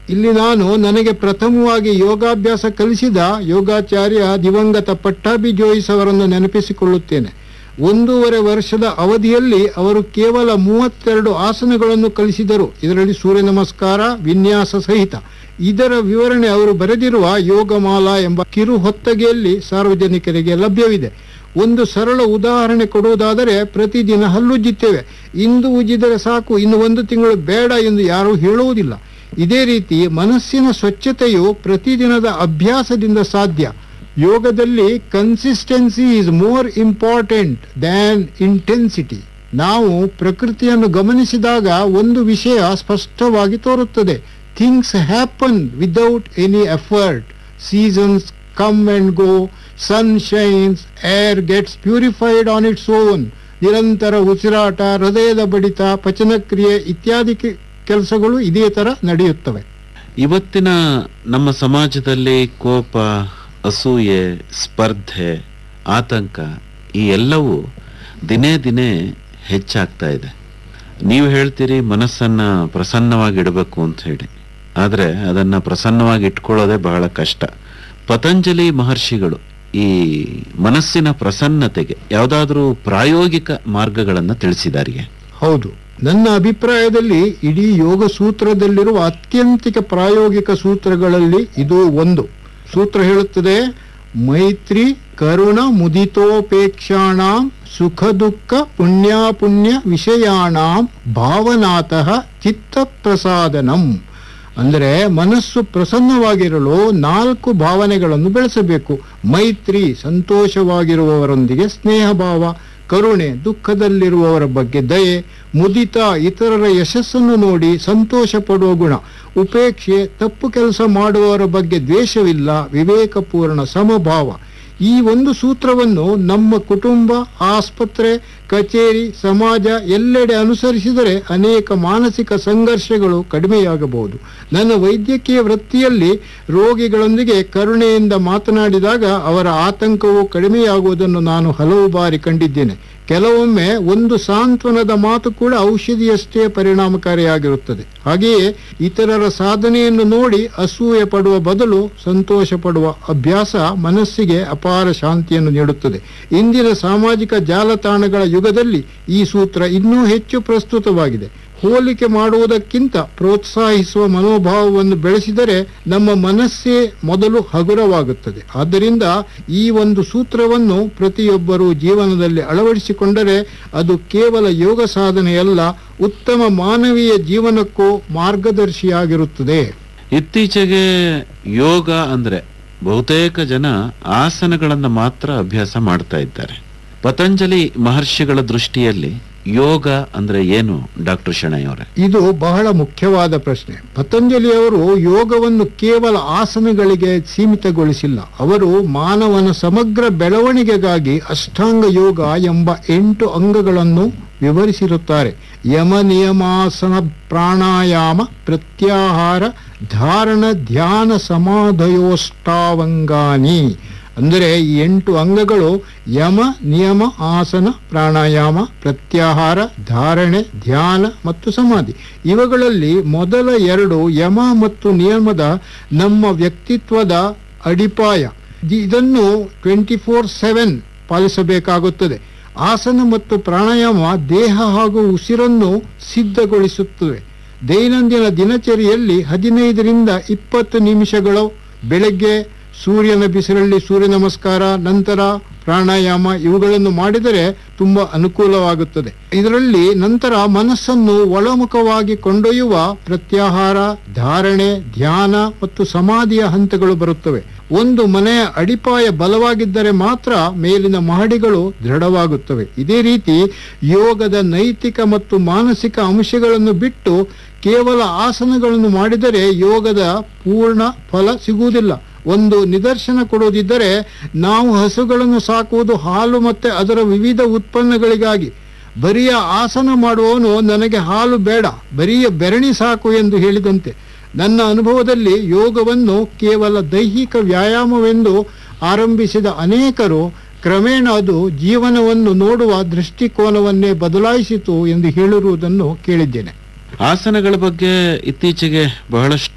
ಇಲ್ಲಿ ನಾನು ನನಗೆ ಪ್ರಥಮವಾಗಿ ಯೋಗಾಭ್ಯಾಸ ಕಲಿಸಿದ ಯೋಗಾಚಾರ್ಯ ದಿವಂಗತ ಪಟ್ಟಾಭಿ ಜೋಯಿಸ್ ಅವರನ್ನು ನೆನಪಿಸಿಕೊಳ್ಳುತ್ತೇನೆ ಒಂದೂವರೆ ವರ್ಷದ ಅವಧಿಯಲ್ಲಿ ಅವರು ಕೇವಲ ಮೂವತ್ತೆರಡು ಆಸನಗಳನ್ನು ಕಲಿಸಿದರು ಇದರಲ್ಲಿ ಸೂರ್ಯ ನಮಸ್ಕಾರ ವಿನ್ಯಾಸ ಸಹಿತ ಇದರ ವಿವರಣೆ ಅವರು ಬರೆದಿರುವ ಯೋಗಮಾಲಾ ಎಂಬ ಕಿರು ಹೊತ್ತಗೆಯಲ್ಲಿ ಸಾರ್ವಜನಿಕರಿಗೆ ಲಭ್ಯವಿದೆ ಒಂದು ಸರಳ ಉದಾಹರಣೆ ಕೊಡುವುದಾದರೆ ಪ್ರತಿದಿನ ಹಲ್ಲುಜ್ಜುತ್ತೇವೆ ಇಂದು ಉಜ್ಜಿದರೆ ಸಾಕು ಇನ್ನು ಒಂದು ತಿಂಗಳು ಬೇಡ ಎಂದು ಯಾರೂ ಹೇಳುವುದಿಲ್ಲ ಇದೇ ರೀತಿ ಮನಸ್ಸಿನ ಸ್ವಚ್ಛತೆಯು ಪ್ರತಿದಿನದ ಅಭ್ಯಾಸದಿಂದ ಸಾಧ್ಯ ಯೋಗದಲ್ಲಿ consistency is more important than intensity ನಾವು ಪ್ರಕೃತಿಯನ್ನು ಗಮನಿಸಿದಾಗ ಒಂದು ವಿಷಯ ಸ್ಪಷ್ಟವಾಗಿ ತೋರುತ್ತದೆ things happen without any effort seasons come and go sun shines air gets purified on its own ನಿರಂತರ ಉಸಿರಾಟ ಹೃದಯದ ಬಡಿತ ಪಚನಕ್ರಿಯೆ ಇತ್ಯಾದಿ ಕೆ- ಕೆಲಸಗಳು ಇದೇ ತರ ನಡೆಯುತ್ತವೆ ಇವತ್ತಿನ ನಮ್ಮ ಸಮಾಜದಲ್ಲಿ ಕೋಪ ಅಸೂಯೆ ಸ್ಪರ್ಧೆ ಆತಂಕ ಈ ಎಲ್ಲವೂ ದಿನೇ ದಿನೇ ಹೆಚ್ಚಾಗ್ತಾ ಇದೆ ನೀವು ಹೇಳ್ತೀರಿ ಮನಸ್ಸನ್ನ ಪ್ರಸನ್ನವಾಗಿ ಇಡಬೇಕು ಅಂತ ಹೇಳಿ ಆದ್ರೆ ಅದನ್ನ ಪ್ರಸನ್ನವಾಗಿ ಇಟ್ಕೊಳ್ಳೋದೇ ಬಹಳ ಕಷ್ಟ ಪತಂಜಲಿ ಮಹರ್ಷಿಗಳು ಈ ಮನಸ್ಸಿನ ಪ್ರಸನ್ನತೆಗೆ ಯಾವುದಾದ್ರೂ ಪ್ರಾಯೋಗಿಕ ಮಾರ್ಗಗಳನ್ನ ತಿಳಿಸಿದಾರಿಗೆ ಹೌದು ನನ್ನ ಅಭಿಪ್ರಾಯದಲ್ಲಿ ಇಡೀ ಯೋಗ ಸೂತ್ರದಲ್ಲಿರುವ ಅತ್ಯಂತಿಕ ಪ್ರಾಯೋಗಿಕ ಸೂತ್ರಗಳಲ್ಲಿ ಇದು ಒಂದು ಸೂತ್ರ ಹೇಳುತ್ತದೆ ಮೈತ್ರಿ ಕರುಣ ಮುದಿತೋಪೇಕ್ಷಾಣಾಂ ಸುಖ ದುಃಖ ಪುಣ್ಯಾಪುಣ್ಯ ವಿಷಯಾಣಾಂ ಭಾವನಾತಃ ಚಿತ್ತ ಪ್ರಸಾದನಂ ಅಂದರೆ ಮನಸ್ಸು ಪ್ರಸನ್ನವಾಗಿರಲು ನಾಲ್ಕು ಭಾವನೆಗಳನ್ನು ಬೆಳೆಸಬೇಕು ಮೈತ್ರಿ ಸಂತೋಷವಾಗಿರುವವರೊಂದಿಗೆ ಸ್ನೇಹ ಭಾವ ಕರುಣೆ ದುಃಖದಲ್ಲಿರುವವರ ಬಗ್ಗೆ ದಯೆ ಮುದಿತ ಇತರರ ಯಶಸ್ಸನ್ನು ನೋಡಿ ಸಂತೋಷ ಪಡುವ ಗುಣ ಉಪೇಕ್ಷೆ ತಪ್ಪು ಕೆಲಸ ಮಾಡುವವರ ಬಗ್ಗೆ ದ್ವೇಷವಿಲ್ಲ ವಿವೇಕಪೂರ್ಣ ಸಮಭಾವ ಈ ಒಂದು ಸೂತ್ರವನ್ನು ನಮ್ಮ ಕುಟುಂಬ ಆಸ್ಪತ್ರೆ ಕಚೇರಿ ಸಮಾಜ ಎಲ್ಲೆಡೆ ಅನುಸರಿಸಿದರೆ ಅನೇಕ ಮಾನಸಿಕ ಸಂಘರ್ಷಗಳು ಕಡಿಮೆಯಾಗಬಹುದು ನನ್ನ ವೈದ್ಯಕೀಯ ವೃತ್ತಿಯಲ್ಲಿ ರೋಗಿಗಳೊಂದಿಗೆ ಕರುಣೆಯಿಂದ ಮಾತನಾಡಿದಾಗ ಅವರ ಆತಂಕವು ಕಡಿಮೆಯಾಗುವುದನ್ನು ನಾನು ಹಲವು ಬಾರಿ ಕಂಡಿದ್ದೇನೆ ಕೆಲವೊಮ್ಮೆ ಒಂದು ಸಾಂತ್ವನದ ಮಾತು ಕೂಡ ಔಷಧಿಯಷ್ಟೇ ಪರಿಣಾಮಕಾರಿಯಾಗಿರುತ್ತದೆ ಹಾಗೆಯೇ ಇತರರ ಸಾಧನೆಯನ್ನು ನೋಡಿ ಅಸೂಯೆ ಪಡುವ ಬದಲು ಸಂತೋಷ ಪಡುವ ಅಭ್ಯಾಸ ಮನಸ್ಸಿಗೆ ಅಪಾರ ಶಾಂತಿಯನ್ನು ನೀಡುತ್ತದೆ ಇಂದಿನ ಸಾಮಾಜಿಕ ಜಾಲತಾಣಗಳ ಯುಗದಲ್ಲಿ ಈ ಸೂತ್ರ ಇನ್ನೂ ಹೆಚ್ಚು ಪ್ರಸ್ತುತವಾಗಿದೆ ಹೋಲಿಕೆ ಮಾಡುವುದಕ್ಕಿಂತ ಪ್ರೋತ್ಸಾಹಿಸುವ ಮನೋಭಾವವನ್ನು ಬೆಳೆಸಿದರೆ ನಮ್ಮ ಮನಸ್ಸೇ ಮೊದಲು ಹಗುರವಾಗುತ್ತದೆ ಆದ್ದರಿಂದ ಈ ಒಂದು ಸೂತ್ರವನ್ನು ಪ್ರತಿಯೊಬ್ಬರೂ ಜೀವನದಲ್ಲಿ ಅಳವಡಿಸಿಕೊಂಡರೆ ಅದು ಕೇವಲ ಯೋಗ ಸಾಧನೆಯಲ್ಲ ಉತ್ತಮ ಮಾನವೀಯ ಜೀವನಕ್ಕೂ ಮಾರ್ಗದರ್ಶಿಯಾಗಿರುತ್ತದೆ ಇತ್ತೀಚೆಗೆ ಯೋಗ ಅಂದ್ರೆ ಬಹುತೇಕ ಜನ ಆಸನಗಳನ್ನ ಮಾತ್ರ ಅಭ್ಯಾಸ ಮಾಡ್ತಾ ಇದ್ದಾರೆ ಪತಂಜಲಿ ಮಹರ್ಷಿಗಳ ದೃಷ್ಟಿಯಲ್ಲಿ ಯೋಗ ಅಂದ್ರೆ ಏನು ಡಾಕ್ಟರ್ ಶೆಣೈ ಅವರೇ ಇದು ಬಹಳ ಮುಖ್ಯವಾದ ಪ್ರಶ್ನೆ ಪತಂಜಲಿ ಅವರು ಯೋಗವನ್ನು ಕೇವಲ ಆಸನಗಳಿಗೆ ಸೀಮಿತಗೊಳಿಸಿಲ್ಲ ಅವರು ಮಾನವನ ಸಮಗ್ರ ಬೆಳವಣಿಗೆಗಾಗಿ ಅಷ್ಟಾಂಗ ಯೋಗ ಎಂಬ ಎಂಟು ಅಂಗಗಳನ್ನು ವಿವರಿಸಿರುತ್ತಾರೆ ಯಮ ನಿಯಮಾಸನ ಪ್ರಾಣಾಯಾಮ ಪ್ರತ್ಯಾಹಾರ ಧಾರಣ ಧ್ಯಾನ ಸಮಾಧಯೋಷ್ಟಾವಂಗಾನಿ ಅಂದರೆ ಈ ಎಂಟು ಅಂಗಗಳು ಯಮ ನಿಯಮ ಆಸನ ಪ್ರಾಣಾಯಾಮ ಪ್ರತ್ಯಾಹಾರ ಧಾರಣೆ ಧ್ಯಾನ ಮತ್ತು ಸಮಾಧಿ ಇವುಗಳಲ್ಲಿ ಮೊದಲ ಎರಡು ಯಮ ಮತ್ತು ನಿಯಮದ ನಮ್ಮ ವ್ಯಕ್ತಿತ್ವದ ಅಡಿಪಾಯ ಇದ್- ಇದನ್ನು ಟ್ವೆಂಟಿ ಫೋರ್ ಸೆವೆನ್ ಪಾಲಿಸಬೇಕಾಗುತ್ತದೆ ಆಸನ ಮತ್ತು ಪ್ರಾಣಾಯಾಮ ದೇಹ ಹಾಗೂ ಉಸಿರನ್ನು ಸಿದ್ಧಗೊಳಿಸುತ್ತವೆ ದೈನಂದಿನ ದಿನಚರಿಯಲ್ಲಿ ಹದಿನೈದರಿಂದ ಇಪ್ಪತ್ತು ನಿಮಿಷಗಳು ಬೆಳಗ್ಗೆ ಸೂರ್ಯನ ಬಿಸಿಲಲ್ಲಿ ಸೂರ್ಯ ನಮಸ್ಕಾರ ನಂತರ ಪ್ರಾಣಾಯಾಮ ಇವುಗಳನ್ನು ಮಾಡಿದರೆ ತುಂಬಾ ಅನುಕೂಲವಾಗುತ್ತದೆ ಇದರಲ್ಲಿ ನಂತರ ಮನಸ್ಸನ್ನು ಒಳಮುಖವಾಗಿ ಕೊಂಡೊಯ್ಯುವ ಪ್ರತ್ಯಾಹಾರ ಧಾರಣೆ ಧ್ಯಾನ ಮತ್ತು ಸಮಾಧಿಯ ಹಂತಗಳು ಬರುತ್ತವೆ ಒಂದು ಮನೆಯ ಅಡಿಪಾಯ ಬಲವಾಗಿದ್ದರೆ ಮಾತ್ರ ಮೇಲಿನ ಮಹಡಿಗಳು ದೃಢವಾಗುತ್ತವೆ ಇದೇ ರೀತಿ ಯೋಗದ ನೈತಿಕ ಮತ್ತು ಮಾನಸಿಕ ಅಂಶಗಳನ್ನು ಬಿಟ್ಟು ಕೇವಲ ಆಸನಗಳನ್ನು ಮಾಡಿದರೆ ಯೋಗದ ಪೂರ್ಣ ಫಲ ಸಿಗುವುದಿಲ್ಲ ಒಂದು ನಿದರ್ಶನ ಕೊಡುವುದಿದ್ದರೆ ನಾವು ಹಸುಗಳನ್ನು ಸಾಕುವುದು ಹಾಲು ಮತ್ತೆ ಅದರ ವಿವಿಧ ಉತ್ಪನ್ನಗಳಿಗಾಗಿ ಬರಿಯ ಆಸನ ಮಾಡುವವನು ನನಗೆ ಹಾಲು ಬೇಡ ಬರಿಯ ಬೆರಣಿ ಸಾಕು ಎಂದು ಹೇಳಿದಂತೆ ನನ್ನ ಅನುಭವದಲ್ಲಿ ಯೋಗವನ್ನು ಕೇವಲ ದೈಹಿಕ ವ್ಯಾಯಾಮವೆಂದು ಆರಂಭಿಸಿದ ಅನೇಕರು ಕ್ರಮೇಣ ಅದು ಜೀವನವನ್ನು ನೋಡುವ ದೃಷ್ಟಿಕೋನವನ್ನೇ ಬದಲಾಯಿಸಿತು ಎಂದು ಹೇಳಿರುವುದನ್ನು ಕೇಳಿದ್ದೇನೆ ಆಸನಗಳ ಬಗ್ಗೆ ಇತ್ತೀಚೆಗೆ ಬಹಳಷ್ಟು